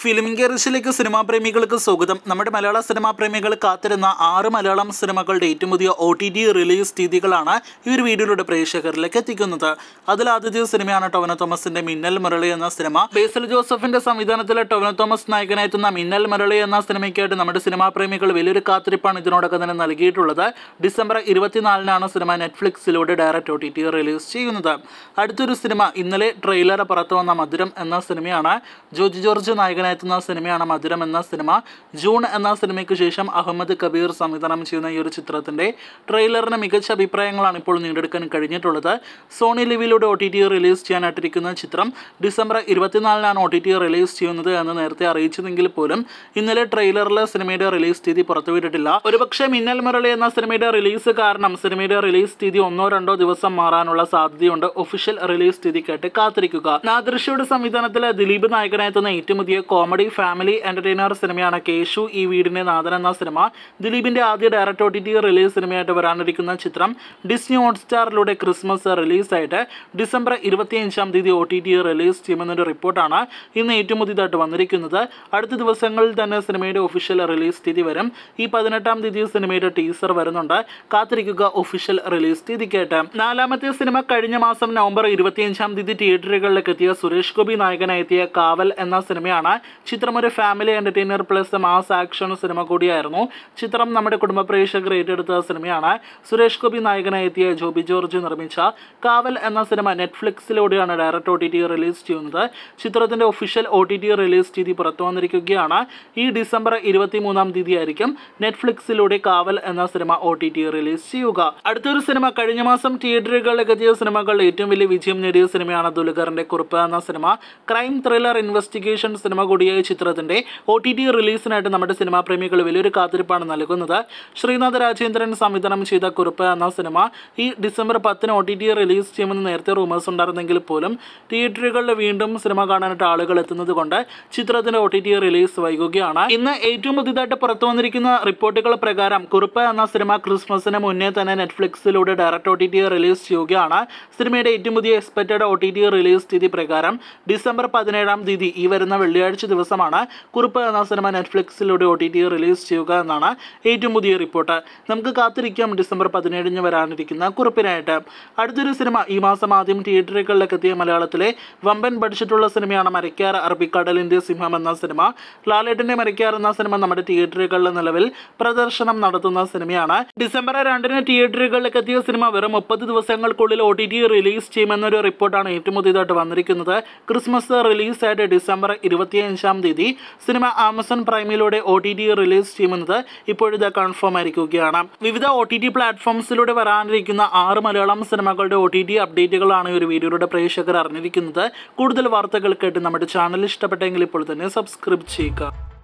film ഗെറിച്ചിലേക്ക് cinema പ്രേമികൾക്ക് സ്വാഗതം നമ്മുടെ മലയാള സിനിമാ പ്രേമികൾ കാത്തിരുന്ന ആറ് മലയാളം സിനിമകളുടെ ഏറ്റവും പുതിയ ഒ ടി ടി റിലീസ് തീയതികളാണ് ഈ ഒരു വീഡിയോയിലൂടെ പ്രേക്ഷകരിലേക്ക് എത്തിക്കുന്നത് അതിൽ ആദ്യത്തെ സിനിമയാണ് ടൊവിനോ തോമസിന്റെ മിന്നൽ മുരളി എന്ന സിനിമ ബേസൽ ജോസഫിന്റെ സംവിധാനത്തിലെ ടൊവിനോ തോമസ് നായകനായെത്തുന്ന മിന്നൽ മുരളി എന്ന സിനിമയ്ക്കായിട്ട് നമ്മുടെ സിനിമാ പ്രേമികൾ വലിയൊരു കാത്തിരിപ്പാണ് ഇതിനോടൊപ്പം തന്നെ നൽകിയിട്ടുള്ളത് ഡിസംബർ ഇരുപത്തിനാലിനാണ് സിനിമ നെറ്റ്ഫ്ലിക്സിലൂടെ direct O T T release ചെയ്യുന്നത് അടുത്തൊരു സിനിമ ഇന്നലെ ട്രെയിലർ പുറത്തു വന്ന മധുരം എന്ന സിനിമയാണ് ജോജി ജോർജ് നായകനായെത്തുന്ന സിനിമയാണ് മധുരം എന്ന സിനിമ ജൂൺ എന്ന സിനിമയ്ക്ക് ശേഷം അഹമ്മദ് കബീർ സംവിധാനം ചെയ്യുന്ന ഈ ഒരു ചിത്രത്തിൻ്റെ ട്രെയിലറിന് മികച്ച അഭിപ്രായങ്ങളാണ് ഇപ്പോൾ നേടിയെടുക്കാൻ കഴിഞ്ഞിട്ടുള്ളത് സോണി ലിവിലൂടെ ഒ ടി ടി റിലീസ് ചെയ്യാനായിട്ടിരിക്കുന്ന ചിത്രം ഡിസംബർ ഇരുപത്തിനാലിനാണ് ഒ ടി ടി റിലീസ് ചെയ്യുന്നത് എന്ന് നേരത്തെ അറിയിച്ചതെങ്കിൽ പോലും ഇന്നലെ ട്രെയിലറിൽ സിനിമയുടെ റിലീസ് തീയതി പുറത്തുവിട്ടിട്ടില്ല ഒരുപക്ഷെ മിന്നൽ മുരളി എന്ന സിനിമയുടെ റിലീസ് കാരണം സിനിമയുടെ റിലീസ് തീയതി ഒന്നോ രണ്ടോ ദിവസം മാറാനുള്ള സാധ്യതയുണ്ട് ഒഫീഷ്യൽ റിലീസ് തീയതിക്കായിട്ട് കാത്തിരിക്കുക നാദൃശ്യയുടെ സംവിധാനത്തിൽ ദിലീപ് നായകനായെത്തുന്ന ഏറ്റവും പുതിയ കോമഡി ഫാമിലി എന്റർടൈനർ സിനിമയാണ് കേശു ഈ വീടിന്റെ നാഥൻ എന്ന സിനിമ ദിലീപിന്റെ ആദ്യ direct O T T release സിനിമയായിട്ട് വരാനിരിക്കുന്ന ചിത്രം ഡിസ്നി ഹോട്ട്സ്റ്റാറിലൂടെ ക്രിസ്മസ് റിലീസായിട്ട് ഡിസംബർ ഇരുപത്തിയഞ്ചാം തീയതി ഒ ടി ടി റിലീസ് ചെയ്യുമെന്നൊരു റിപ്പോർട്ടാണ് ഇന്ന് ഏറ്റവും പുതിയതായിട്ട് വന്നിരിക്കുന്നത് അടുത്ത ദിവസങ്ങളിൽ തന്നെ സിനിമയുടെ ഒഫീഷ്യൽ റിലീസ് തീയതി വരും ഈ പതിനെട്ടാം തീയതി സിനിമയുടെ ടീസർ വരുന്നുണ്ട് കാത്തിരിക്കുക ഒഫീഷ്യൽ റിലീസ് തീയതിക്കായിട്ട് നാലാമത്തെ സിനിമ കഴിഞ്ഞ മാസം നവംബർ ഇരുപത്തിയഞ്ചാം തീയതി തിയേറ്ററുകളിലേക്ക് എത്തിയ സുരേഷ് ഗോപി നായകനായെത്തിയ കാവൽ എന്ന സിനിമയാണ് ചിത്രം ഒരു family entertainer plus mass action cinema കൂടിയായിരുന്നു ചിത്രം നമ്മുടെ കുടുംബ പ്രേക്ഷകർ ഏറ്റെടുത്ത സിനിമയാണ് സുരേഷ് ഗോപി നായകനായെത്തിയ ജോബി ജോർജ് നിർമ്മിച്ച കാവൽ എന്ന സിനിമ നെറ്റ്ഫ്ലിക്സിലൂടെയാണ് direct O T T release ചെയ്യുന്നത് ചിത്രത്തിന്റെ official O T T release തീയതി പുറത്തു വന്നിരിക്കുകയാണ് ഈ ഡിസംബർ ഇരുപത്തി മൂന്നാം തീയതി ആയിരിക്കും നെറ്റ്ഫ്ലിക്സിലൂടെ കാവൽ എന്ന cinema O T T release ചെയ്യുക അടുത്തൊരു സിനിമ കഴിഞ്ഞ മാസം തിയേറ്ററുകളിലേക്ക് എത്തിയ സിനിമകളുടെ ഏറ്റവും വലിയ വിജയം നേടിയ സിനിമയാണ് ദുൽഖറിന്റെ കുറിപ്പ് എന്ന cinema crime thriller investigation cinema കൂടിയായ ചിത്രത്തിന്റെ ഒ ടി ടി റിലീസിനായിട്ട് നമ്മുടെ സിനിമാ പ്രേമികൾ വലിയൊരു കാത്തിരിപ്പാണ് നൽകുന്നത് ശ്രീനാഥ് രാജേന്ദ്രൻ സംവിധാനം ചെയ്ത കുറിപ്പ് എന്ന സിനിമ ഈ ഡിസംബർ പത്തിന് ഒ ടി ടി റിലീസ് ചെയ്യുമെന്ന് നേരത്തെ റൂമേഴ്സ് ഉണ്ടായിരുന്നെങ്കിൽ പോലും തിയേറ്ററുകളിൽ വീണ്ടും സിനിമ കാണാനായിട്ട് ആളുകൾ എത്തുന്നത് കൊണ്ട് ചിത്രത്തിന്റെ ഒ ടി ടി റിലീസ് വൈകുകയാണ് ഇന്ന് ഏറ്റവും പുതിയതായിട്ട് പുറത്തു വന്നിരിക്കുന്ന റിപ്പോർട്ടുകൾ പ്രകാരം കുറിപ്പ് എന്ന സിനിമ ക്രിസ്മസിന് മുന്നേ തന്നെ നെറ്റ്ഫ്ലിക്സിലൂടെ direct O T T release ചെയ്യുകയാണ് സിനിമയുടെ ഏറ്റവും പുതിയ expected O T T release തീയതി പ്രകാരം ഡിസംബർ പതിനേഴാം തീയതി ഈ വരുന്ന വെള്ളിയാഴ്ച ദിവസമാണ് കുറിപ്പ് എന്ന സിനിമ നെറ്റ്ഫ്ലിക്സിലൂടെ ഒ ടി ടി റിലീസ് ചെയ്യുക എന്നാണ് ഏറ്റവും പുതിയ റിപ്പോർട്ട് നമുക്ക് കാത്തിരിക്കാം ഡിസംബർ പതിനേഴിന് വരാനിരിക്കുന്ന കുറിപ്പിനായിട്ട് അടുത്തൊരു സിനിമ ഈ മാസം ആദ്യം തിയേറ്ററുകളിലേക്ക് എത്തിയ മലയാളത്തിലെ വമ്പൻ ബഡ്ജറ്റുള്ള സിനിമയാണ് മരക്കാർ അറബിക്കടലിൻ്റെ സിംഹം എന്ന സിനിമ ലാലേട്ടിൻ്റെ മരക്കാർ എന്ന സിനിമ നമ്മുടെ തിയേറ്ററുകളിൽ നിലവിൽ പ്രദർശനം നടത്തുന്ന സിനിമയാണ് ഡിസംബർ രണ്ടിന് തിയേറ്ററുകളിലേക്ക് എത്തിയ സിനിമ വെറും മുപ്പത് ദിവസങ്ങൾക്കുള്ളിൽ ഒ ടി ടി റിലീസ് ചെയ്യുമെന്നൊരു റിപ്പോർട്ടാണ് ഏറ്റവും പുതിയതായിട്ട് വന്നിരിക്കുന്നത് ക്രിസ്മസ് റിലീസായിട്ട് ഡിസംബർ ഇരുപത്തിയഞ്ചാം തീയതി സിനിമ ആമസോൺ പ്രൈമിലൂടെ ഒ ടി ടി റിലീസ് ചെയ്യുമെന്നത് ഇപ്പോഴിത് കൺഫേം ആയിരിക്കുകയാണ് വിവിധ ഒ ടി ടി പ്ലാറ്റ്ഫോംസിലൂടെ വരാനിരിക്കുന്ന ആറ് മലയാളം സിനിമകളുടെ ഒ ടി ടി അപ്ഡേറ്റുകളാണ് ഈ ഒരു വീഡിയോയുടെ പ്രേക്ഷകർ അറിഞ്ഞിരിക്കുന്നത് കൂടുതൽ വാർത്തകൾക്കായിട്ട് നമ്മുടെ ചാനൽ ഇഷ്ടപ്പെട്ടെങ്കിൽ ഇപ്പോൾ തന്നെ സബ്സ്ക്രൈബ് ചെയ്യുക